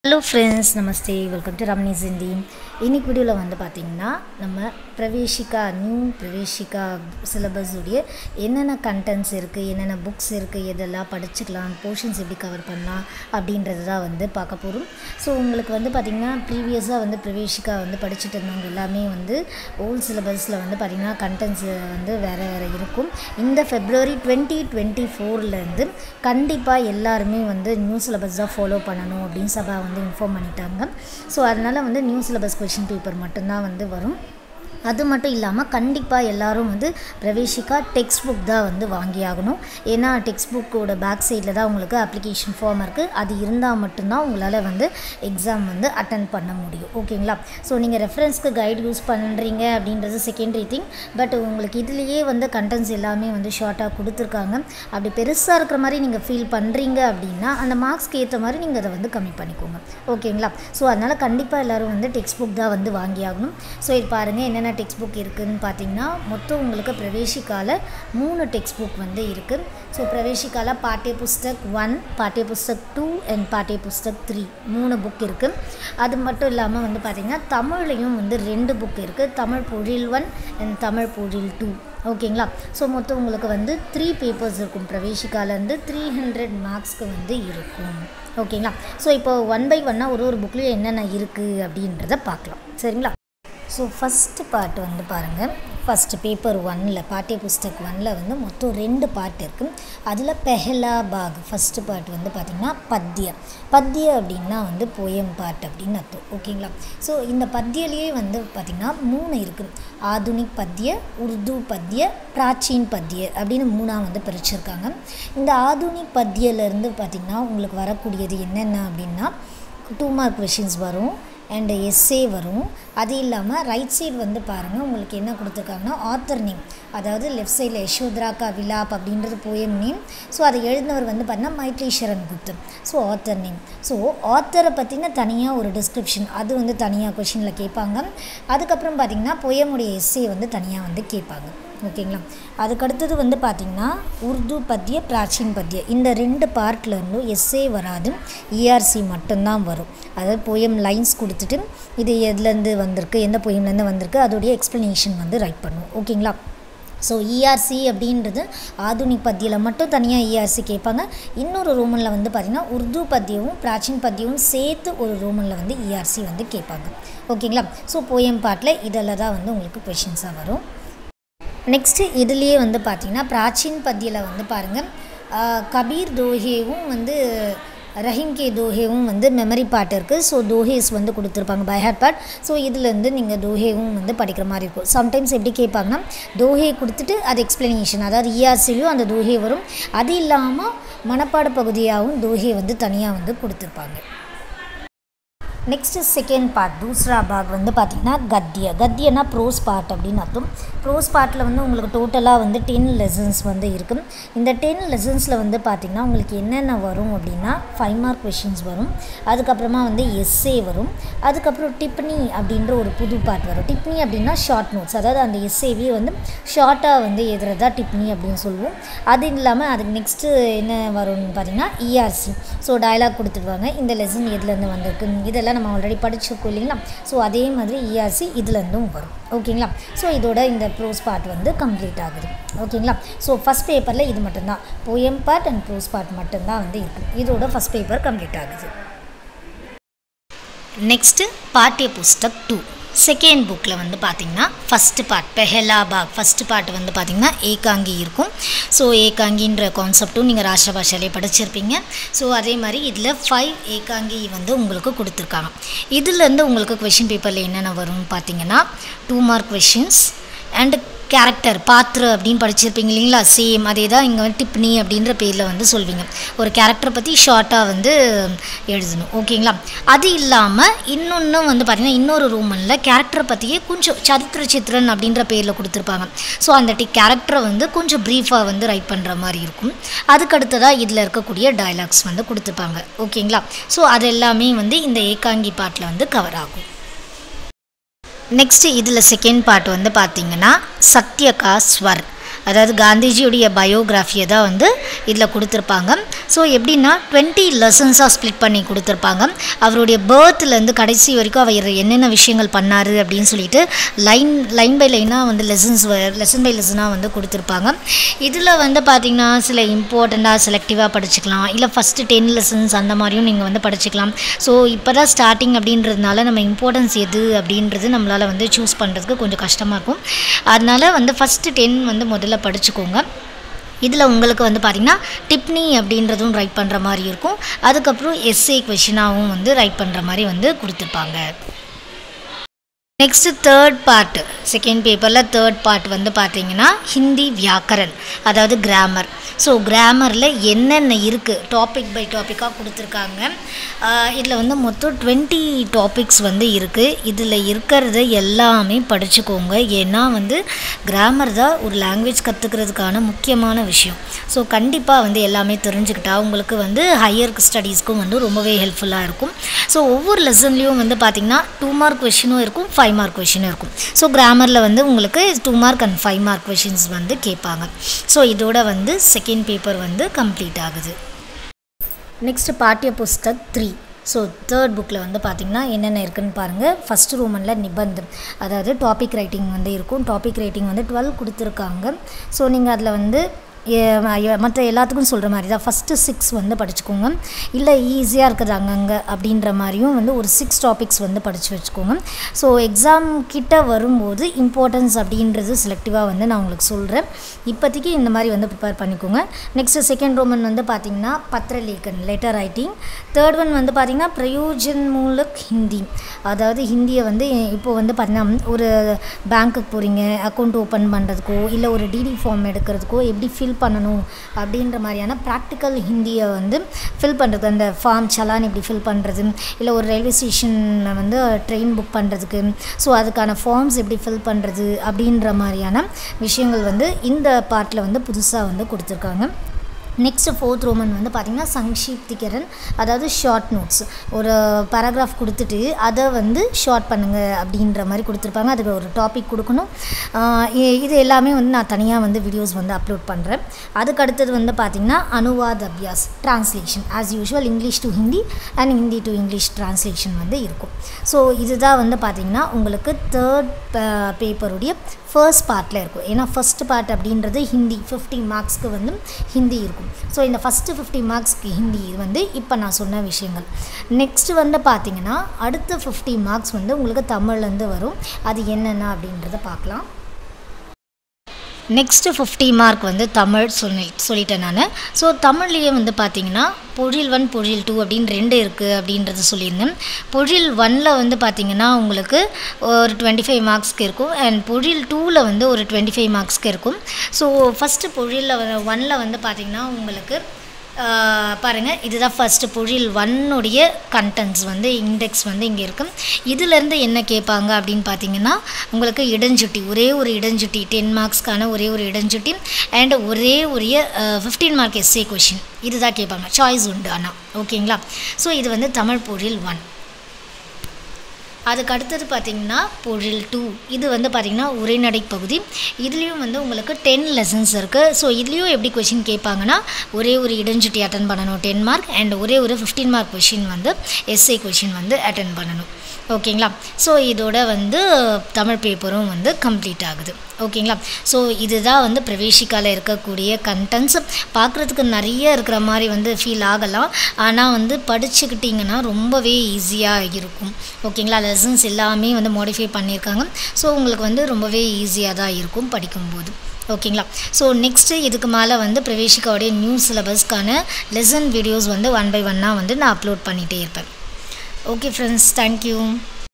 hello friends நமஸ்தே welcome to Ramani சிந்தி இன்னைக்கு வீடியோவில் வந்து பார்த்திங்கன்னா நம்ம பிரவேஷிகா நியூ பிரவேஷிகா சிலபஸ் உடைய என்னென்ன கண்டென்ட்ஸ் இருக்குது என்னென்ன புக்ஸ் இருக்குது எதெல்லாம் படிச்சுக்கலாம் போர்ஷன்ஸ் எப்படி கவர் பண்ணலாம் அப்படின்றது தான் வந்து பார்க்க போகிறோம் ஸோ உங்களுக்கு வந்து பார்த்திங்கன்னா ப்ரீவியஸாக வந்து பிரவேஷிகா வந்து படிச்சுட்டு இருந்தவங்க எல்லாமே வந்து ஓல்ட் சிலபஸில் வந்து பார்த்திங்கன்னா கண்டென்ட்ஸ் வந்து வேறு வேறு இருக்கும் இந்த ஃபெப்ரவரி டுவெண்ட்டி டுவெண்ட்டி ஃபோர்லேருந்து கண்டிப்பாக எல்லாருமே வந்து நியூ சிலபஸ் தான் ஃபாலோ பண்ணணும் அப்படின்னு சபா வந்து இன்ஃபார்ம் பண்ணிட்டாங்க ஸோ அதனால் வந்து நியூ சிலபஸ் கொஷின் பேப்பர் மட்டும்தான் வந்து வரும் அது மட்டும் இல்லாமல் கண்டிப்பாக எல்லாரும் வந்து பிரவேஷிக்கா டெக்ஸ்ட் புக் தான் வந்து வாங்கி ஆகணும் ஏன்னா டெக்ஸ்ட் புக்கோட பேக் சைடில் தான் உங்களுக்கு அப்ளிகேஷன் ஃபார்ம் இருக்குது அது இருந்தால் மட்டும்தான் உங்களால் வந்து எக்ஸாம் வந்து அட்டன் பண்ண முடியும் ஓகேங்களா ஸோ நீங்கள் ரெஃபரன்ஸ்க்கு கைடு யூஸ் பண்ணுறீங்க அப்படின்றது செகண்டரி திங் பட் உங்களுக்கு இதுலேயே வந்து கண்டென்ட்ஸ் எல்லாமே வந்து ஷார்ட்டாக கொடுத்துருக்காங்க அப்படி பெருசாக இருக்கிற மாதிரி நீங்கள் ஃபீல் பண்ணுறீங்க அப்படின்னா அந்த மார்க்ஸ்க்கு ஏற்ற மாதிரி நீங்கள் அதை வந்து கம்மி பண்ணிக்கோங்க ஓகேங்களா ஸோ அதனால் கண்டிப்பாக எல்லோரும் வந்து டெக்ஸ்ட் புக் தான் வந்து வாங்கி ஆகணும் ஸோ இது பாருங்கள் என்னென்ன டெக்ஸ்ட் புக் இருக்குதுன்னு பார்த்தீங்கன்னா மொத்தம் உங்களுக்கு பிரவேசிக்கால மூணு டெக்ஸ்ட் புக் வந்து இருக்குது ஸோ பிரவேசிக்கால பாட்டிய புஸ்தக் ஒன் பாட்டிய புஸ்தக் டூ அண்ட் பாட்டிய புஸ்தக் த்ரீ மூணு புக் இருக்குது அது மட்டும் இல்லாமல் வந்து பார்த்திங்கன்னா தமிழ்லையும் வந்து ரெண்டு புக் இருக்குது தமிழ் பொழில் ஒன் அண்ட் தமிழ் பொழில் டூ ஓகேங்களா ஸோ மொத்தம் உங்களுக்கு வந்து த்ரீ பேப்பர்ஸ் இருக்கும் பிரவேசிக்காலேருந்து த்ரீ ஹண்ட்ரட் மார்க்ஸ்க்கு வந்து இருக்கும் ஓகேங்களா ஸோ இப்போ ஒன் பை ஒன்னாக ஒரு ஒரு புக்லேயும் என்னென்ன இருக்குது அப்படின்றத பார்க்கலாம் சரிங்களா ஸோ ஃபஸ்ட்டு பார்ட் வந்து பாருங்கள் ஃபஸ்ட்டு பேப்பர் ஒன்னில் பாட்டிய புஸ்தக் ஒன்னில் வந்து மொத்தம் ரெண்டு பார்ட் இருக்குது அதில் பெஹலா பாக் ஃபஸ்ட்டு பார்ட் வந்து பார்த்திங்கன்னா பத்திய பத்திய அப்படின்னா வந்து போயம் பார்ட் அப்படின்னு அர்த்தம் ஓகேங்களா ஸோ இந்த பத்தியிலேயே வந்து பார்த்திங்கன்னா மூணு இருக்குது ஆதுனிக் பத்திய உருது பத்திய பிராச்சீன் பத்திய அப்படின்னு மூணாக வந்து பிரிச்சிருக்காங்க இந்த ஆதுனிக் பத்தியிலேருந்து பார்த்திங்கன்னா உங்களுக்கு வரக்கூடியது என்னென்ன அப்படின்னா டூ மார்க் கொஷின்ஸ் வரும் அண்டு எஸ்ஸே வரும் அது இல்லாமல் ரைட் சைடு வந்து பாருங்கள் உங்களுக்கு என்ன கொடுத்துருக்காங்கன்னா ஆத்தர் நேம் அதாவது லெஃப்ட் சைடில் யசோத்ராக்கா விலாப் அப்படின்றது போயம் நேம் ஸோ அதை எழுதினவர் வந்து பார்த்தீங்கன்னா மைத்ரீஸ்வரன் குப்தர் ஸோ ஆத்தர் நேம் ஸோ ஆத்தரை பற்றின தனியாக ஒரு டிஸ்கிரிப்ஷன் அது வந்து தனியாக கொஷினில் கேட்பாங்க அதுக்கப்புறம் பார்த்திங்கன்னா போயமுடைய எஸ்ஸே வந்து தனியாக வந்து கேட்பாங்க ஓகேங்களா அதுக்கடுத்தது வந்து பார்த்திங்கன்னா உருது பத்திய பிராச்சீன் பத்திய இந்த ரெண்டு பார்ட்லேருந்தும் எஸ்ஸே வராது இஆர்சி மட்டும்தான் வரும் அதாவது போயம் லைன்ஸ் கொடுத்துட்டு இது எதுலேருந்து வந்திருக்கு எந்த போயம்லேருந்து வந்திருக்கு அதோடைய எக்ஸ்ப்ளனேஷன் வந்து ரைட் பண்ணும் ஓகேங்களா ஸோ இஆர்சி அப்படின்றது ஆதுனிக் பத்தியில் மட்டும் தனியாக இஆர்சி கேட்பாங்க இன்னொரு ரோமனில் வந்து பார்த்திங்கன்னா உருது பத்தியமும் பிராச்சீன் பத்தியமும் சேர்த்து ஒரு ரோமனில் வந்து இஆர்சி வந்து கேட்பாங்க ஓகேங்களா ஸோ போயம் பாட்டில் இதில் தான் வந்து உங்களுக்கு கொஷின்ஸாக வரும் நெக்ஸ்ட்டு இதுலேயே வந்து பார்த்திங்கன்னா பிராச்சீன் பத்தியில் வந்து பாருங்கள் கபீர் தோஹேவும் வந்து ரஹீம் கே தோஹேவும் வந்து மெமரி பாட்டு இருக்குது ஸோ தோஹேஸ் வந்து கொடுத்துருப்பாங்க பை ஹார்ட் பார்ட் ஸோ இதுலேருந்து நீங்கள் தோஹேவும் வந்து படிக்கிற மாதிரி இருக்கும் சம்டைம்ஸ் எப்படி கேட்பாங்கன்னா தோஹே கொடுத்துட்டு அது எக்ஸ்ப்ளனேஷன் அதாவது இஆர்சிலையும் அந்த தோஹே வரும் அது இல்லாமல் மனப்பாட பகுதியாகவும் தோஹே வந்து தனியாக வந்து கொடுத்துருப்பாங்க நெக்ஸ்ட்டு செகண்ட் பார்ட் தூஸ்ரா பாக் வந்து பார்த்திங்கன்னா கத்திய கத்தியனா ப்ரோஸ் பார்ட் அப்படின்னு அர்த்தம் ப்ரோஸ் பார்ட்டில் வந்து உங்களுக்கு டோட்டலாக வந்து டென் லெசன்ஸ் வந்து இருக்குது இந்த டென் லெசன்ஸில் வந்து பார்த்திங்கன்னா உங்களுக்கு என்னென்ன வரும் அப்படின்னா ஃபைவ் மார்க் கொஷின்ஸ் வரும் அதுக்கப்புறமா வந்து எஸ்ஏ வரும் அதுக்கப்புறம் டிப்னி அப்படின்ற ஒரு புது பார்ட் வரும் டிப்னி அப்படின்னா ஷார்ட் நோட்ஸ் அதாவது அந்த எஸ்ஏவே வந்து ஷார்ட்டாக வந்து எதுறதா டிப்னி அப்படின்னு சொல்லுவோம் அது இல்லாமல் அதுக்கு நெக்ஸ்ட்டு என்ன வரும்னு பார்த்திங்கன்னா இஆர்சி ஸோ டயலாக் கொடுத்துடுவாங்க இந்த லெசன் எதுலேருந்து வந்திருக்கு இதெல்லாம் நம்ம ஆல்ரெடி படிச்சிருக்கோம் இல்லைங்களா ஸோ அதே மாதிரி இஆர்சி இதுலேருந்தும் வரும் ஓகேங்களா ஸோ இதோட இந்த ப்ரோஸ் பார்ட் வந்து கம்ப்ளீட் ஆகுது ஓகேங்களா ஸோ ஃபஸ்ட் பேப்பரில் இது மட்டும்தான் poem part and prose part மட்டும்தான் வந்து இருக்குது இதோட ஃபஸ்ட் பேப்பர் கம்ப்ளீட் ஆகுது நெக்ஸ்ட்டு பாட்டிய புஸ்தக் டூ செகண்ட் புக்கில் வந்து பார்த்திங்கன்னா ஃபஸ்ட்டு பார்ட் பெஹலா பாக் ஃபஸ்ட்டு பார்ட் வந்து பார்த்திங்கன்னா ஏகாங்கி இருக்கும் ஸோ ஏகாங்கின்ற கான்செப்டும் நீங்கள் ராஷ்டிர பாஷையிலே படிச்சிருப்பீங்க ஸோ அதே மாதிரி இதில் ஃபைவ் ஏகாங்கி வந்து உங்களுக்கு கொடுத்துருக்காங்க இதுலேருந்து உங்களுக்கு கொஷின் பேப்பரில் என்னென்ன வரும்னு பார்த்தீங்கன்னா two mark questions and character பாத்ரு அப்படின்னு படிச்சிருப்பீங்க இல்லைங்களா சேம் அதே தான் இங்கே வந்து டிப்னி அப்படின்ற பேரில் வந்து சொல்வீங்க ஒரு கேரக்டரை பற்றி ஷார்ட்டாக வந்து எழுதணும் ஓகேங்களா அது இல்லாமல் இன்னொன்று வந்து பார்த்திங்கன்னா இன்னொரு ரூமனில் கேரக்டரை பற்றியே கொஞ்சம் சரித்திர சித்திரன் அப்படின்ற பேரில் கொடுத்துருப்பாங்க ஸோ அந்த டி கேரக்டரை வந்து கொஞ்சம் ப்ரீஃபாக வந்து ரைட் பண்ணுற மாதிரி இருக்கும் அதுக்கடுத்ததாக இதில் இருக்கக்கூடிய டைலாக்ஸ் வந்து கொடுத்துருப்பாங்க ஓகேங்களா ஸோ அது எல்லாமே வந்து இந்த ஏகாங்கி பாட்டில் வந்து கவர் ஆகும் நெக்ஸ்ட்டு இதில் செகண்ட் பார்ட் வந்து பார்த்திங்கன்னா சத்யகா ஸ்வர் அதாவது காந்திஜியுடைய பயோகிராஃபியை தான் வந்து இதில் கொடுத்துருப்பாங்க ஸோ எப்படின்னா டுவெண்ட்டி லெசன்ஸாக ஸ்ப்ளிட் பண்ணி கொடுத்துருப்பாங்க அவருடைய பேர்த்லேருந்து கடைசி வரைக்கும் அவர் என்னென்ன விஷயங்கள் பண்ணார் அப்படின்னு சொல்லிட்டு லைன் லைன் பை லைனாக வந்து லெசன்ஸ் லெசன் பை லெசனாக வந்து கொடுத்துருப்பாங்க இதில் வந்து பார்த்திங்கன்னா சில இம்பார்ட்டண்ட்டாக செலக்டிவாக படிச்சுக்கலாம் இல்லை ஃபஸ்ட்டு டென் லெசன்ஸ் அந்த மாதிரியும் நீங்கள் வந்து படிச்சுக்கலாம் ஸோ இப்போ தான் ஸ்டார்டிங் அப்படின்றதுனால நம்ம இம்பார்ட்டன்ஸ் எது அப்படின்றது நம்மளால் வந்து சூஸ் பண்ணுறதுக்கு கொஞ்சம் கஷ்டமாக இருக்கும் அதனால் வந்து ஃபஸ்ட்டு டென் வந்து முதல்ல படிச்சுக்கோங்க இதில் உங்களுக்கு வந்து பார்த்திங்கன்னா டிப்னி அப்படின்றதும் ரைட் பண்ணுற மாதிரி இருக்கும் அதுக்கப்புறம் எஸ்ஏ கொஷினாகவும் வந்து ரைட் பண்ணுற மாதிரி வந்து கொடுத்துருப்பாங்க நெக்ஸ்ட்டு தேர்ட் பார்ட் செகண்ட் பேப்பரில் தேர்ட் பார்ட் வந்து பார்த்தீங்கன்னா ஹிந்தி வியாக்கரன் அதாவது கிராமர் ஸோ கிராமரில் என்னென்ன இருக்குது டாபிக் பை டாப்பிக்காக கொடுத்துருக்காங்க இதில் வந்து மொத்தம் டுவெண்ட்டி டாபிக்ஸ் வந்து இருக்குது இதில் இருக்கிறத எல்லாமே படிச்சுக்கோங்க ஏன்னா வந்து கிராமர் தான் ஒரு லாங்குவேஜ் கற்றுக்கிறதுக்கான முக்கியமான விஷயம் ஸோ கண்டிப்பாக வந்து எல்லாமே தெரிஞ்சுக்கிட்டா உங்களுக்கு வந்து ஹையர் ஸ்டடீஸ்க்கும் வந்து ரொம்பவே ஹெல்ப்ஃபுல்லாக இருக்கும் ஸோ ஒவ்வொரு லெசன்லேயும் வந்து பார்த்திங்கன்னா டூ மார்க் கொஷினும் இருக்கும் ஃபைவ் மார்க் கொஷினும் இருக்கும் ஸோ கிராமரில் வந்து உங்களுக்கு two mark and five mark questions வந்து கேட்பாங்க ஸோ இதோட வந்து செகண்ட் பேப்பர் வந்து கம்ப்ளீட் ஆகுது நெக்ஸ்ட்டு பாட்டிய புஸ்தக் த்ரீ ஸோ தேர்ட் புக்கில் வந்து பார்த்திங்கன்னா என்னென்ன இருக்குதுன்னு பாருங்கள் ஃபஸ்ட்டு ரூமனில் நிபந்தம் அதாவது டாபிக் ரைட்டிங் வந்து இருக்கும் டாபிக் ரைட்டிங் வந்து டுவெல் கொடுத்துருக்காங்க ஸோ நீங்கள் அதில் வந்து மற்ற எல்லாத்துக்கும் சொல்கிற மாதிரி தான் ஃபஸ்ட்டு சிக்ஸ் வந்து படிச்சுக்கோங்க இல்லை ஈஸியாக இருக்குது அங்கங்கே அப்படின்ற மாதிரியும் வந்து ஒரு சிக்ஸ் டாபிக்ஸ் வந்து படித்து வச்சுக்கோங்க ஸோ எக்ஸாம் கிட்ட வரும்போது இம்பார்ட்டன்ஸ் அப்படின்றது செலக்டிவாக வந்து நான் உங்களுக்கு சொல்கிறேன் இப்போதைக்கு இந்த மாதிரி வந்து ப்ரிப்பேர் பண்ணிக்கோங்க நெக்ஸ்ட்டு செகண்ட் ரோமன் வந்து பார்த்திங்கன்னா பத்திரலேக்கன் லெட்டர் ரைட்டிங் தேர்ட் ஒன் வந்து பார்த்திங்கன்னா பிரயோஜன் மூலக் ஹிந்தி அதாவது ஹிந்தியை வந்து இப்போது வந்து பார்த்திங்கன்னா ஒரு பேங்க்குக்கு போகிறீங்க அக்கௌண்ட் ஓப்பன் பண்ணுறதுக்கோ இல்லை ஒரு டிடி ஃபார்ம் எடுக்கிறதுக்கோ எப்படி ஃபில் ஃபில் பண்ணணும் அப்படின்ற மாதிரியான ப்ராக்டிக்கல் ஹிந்தியை வந்து ஃபில் பண்ணுறது அந்த ஃபார்ம் சலான் எப்படி ஃபில் பண்ணுறது இல்லை ஒரு ரயில்வே ஸ்டேஷனில் வந்து ட்ரெயின் புக் பண்ணுறதுக்கு ஸோ அதுக்கான ஃபார்ம்ஸ் எப்படி ஃபில் பண்ணுறது அப்படின்ற மாதிரியான விஷயங்கள் வந்து இந்த பார்ட்டில் வந்து புதுசாக வந்து கொடுத்துருக்காங்க நெக்ஸ்ட்டு ஃபோர்த் ரோமன் வந்து பார்த்திங்கன்னா சங்ஷீப்திகரன் அதாவது ஷார்ட் நோட்ஸ் ஒரு பேராகிராஃப் கொடுத்துட்டு அதை வந்து ஷார்ட் பண்ணுங்கள் அப்படின்ற மாதிரி கொடுத்துருப்பாங்க அதுக்கு ஒரு டாபிக் கொடுக்கணும் இது எல்லாமே வந்து நான் தனியாக வந்து வீடியோஸ் வந்து அப்லோட் பண்ணுறேன் அதுக்கு அடுத்தது வந்து பார்த்திங்கன்னா அனுவாத் அபியாஸ் translation as usual English to Hindi and Hindi to English translation வந்து இருக்கும் ஸோ இதுதான் வந்து பார்த்திங்கன்னா உங்களுக்கு தேர்ட் பேப்பருடைய ஃபர்ஸ்ட் பார்ட்டில் இருக்கும் ஏன்னா ஃபஸ்ட் பார்ட் அப்படின்றது ஹிந்தி ஃபிஃப்டி மார்க்ஸ்க்கு வந்து ஹிந்தி இருக்கும் ஸோ இந்த ஃபஸ்ட்டு ஃபிஃப்டி மார்க்ஸ்க்கு ஹிந்தி வந்து இப்போ நான் சொன்ன விஷயங்கள் நெக்ஸ்ட்டு வந்து பார்த்திங்கன்னா அடுத்த ஃபிஃப்டி மார்க்ஸ் வந்து உங்களுக்கு தமிழ்லேருந்து வரும் அது என்னென்ன அப்படின்றத பார்க்கலாம் நெக்ஸ்ட்டு ஃபிஃப்டி மார்க் வந்து தமிழ் சொல்லி சொல்லிட்டேன் நான் ஸோ தமிழ்லேயே வந்து பார்த்தீங்கன்னா பொழில் ஒன் பொழில் டூ அப்படின்னு ரெண்டு இருக்குது அப்படின்றது சொல்லியிருந்தேன் பொழில் ஒனில் வந்து பார்த்திங்கன்னா உங்களுக்கு ஒரு டுவெண்ட்டி ஃபைவ் மார்க்ஸ்க்கு இருக்கும் அண்ட் பொழில் டூவில் வந்து ஒரு டுவெண்ட்டி ஃபைவ் மார்க்ஸ்க்கு இருக்கும் ஸோ ஃபஸ்ட்டு பொழிலில் ஒனில் வந்து பார்த்திங்கன்னா உங்களுக்கு பாருங்கள் இதுதான் ஃபஸ்ட்டு பொழில் ஒன்னுடைய கண்டென்ட்ஸ் வந்து இண்டெக்ஸ் வந்து இங்கே இருக்கும் இதிலேருந்து என்ன கேட்பாங்க அப்படின்னு பார்த்தீங்கன்னா உங்களுக்கு இடஞ்சுட்டி ஒரே ஒரு இடஞ்சுட்டி டென் மார்க்ஸ்க்கான ஒரே ஒரு இடஞ்சுட்டி அண்ட் ஒரே உரிய ஃபிஃப்டீன் மார்க் எஸ்ஏ கொஷின் இதுதான் கேட்பாங்க சாய்ஸ் உண்டு ஆனால் ஓகேங்களா ஸோ இது வந்து தமிழ் பொழில் ஒன் அதுக்கு அடுத்தது பார்த்திங்கன்னா பொழில் டூ இது வந்து பார்த்திங்கன்னா உரைநடை பகுதி இதுலேயும் வந்து உங்களுக்கு டென் லெசன்ஸ் இருக்குது ஸோ இதுலேயும் எப்படி கொஷின் கேட்பாங்கன்னா ஒரே ஒரு இடஞ்சுட்டி அட்டன் பண்ணணும் டென் மார்க் அண்ட் ஒரே ஒரு ஃபிஃப்டீன் மார்க் கொஷின் வந்து எஸ்ஏ கொஷின் வந்து அட்டன் பண்ணணும் ஓகேங்களா ஸோ இதோட வந்து தமிழ் பேப்பரும் வந்து கம்ப்ளீட் ஆகுது ஓகேங்களா ஸோ இதுதான் வந்து பிரவேசிக்காவில் இருக்கக்கூடிய கண்டென்ட்ஸ் பார்க்குறதுக்கு நிறைய இருக்கிற மாதிரி வந்து ஃபீல் ஆகலாம் ஆனால் வந்து படிச்சுக்கிட்டிங்கன்னா ரொம்பவே ஈஸியாக இருக்கும் ஓகேங்களா லெசன்ஸ் எல்லாமே வந்து மாடிஃபை பண்ணியிருக்காங்க ஸோ உங்களுக்கு வந்து ரொம்பவே ஈஸியாக தான் இருக்கும் படிக்கும்போது ஓகேங்களா ஸோ நெக்ஸ்ட்டு இதுக்கு மேலே வந்து பிரவேசிக்காவுடைய நியூ சிலபஸ்க்கான லெசன் வீடியோஸ் வந்து ஒன் பை ஒன்னாக வந்து நான் அப்லோட் பண்ணிகிட்டே இருப்பேன் ஓகே ஃப்ரெண்ட்ஸ் தேங்க்யூ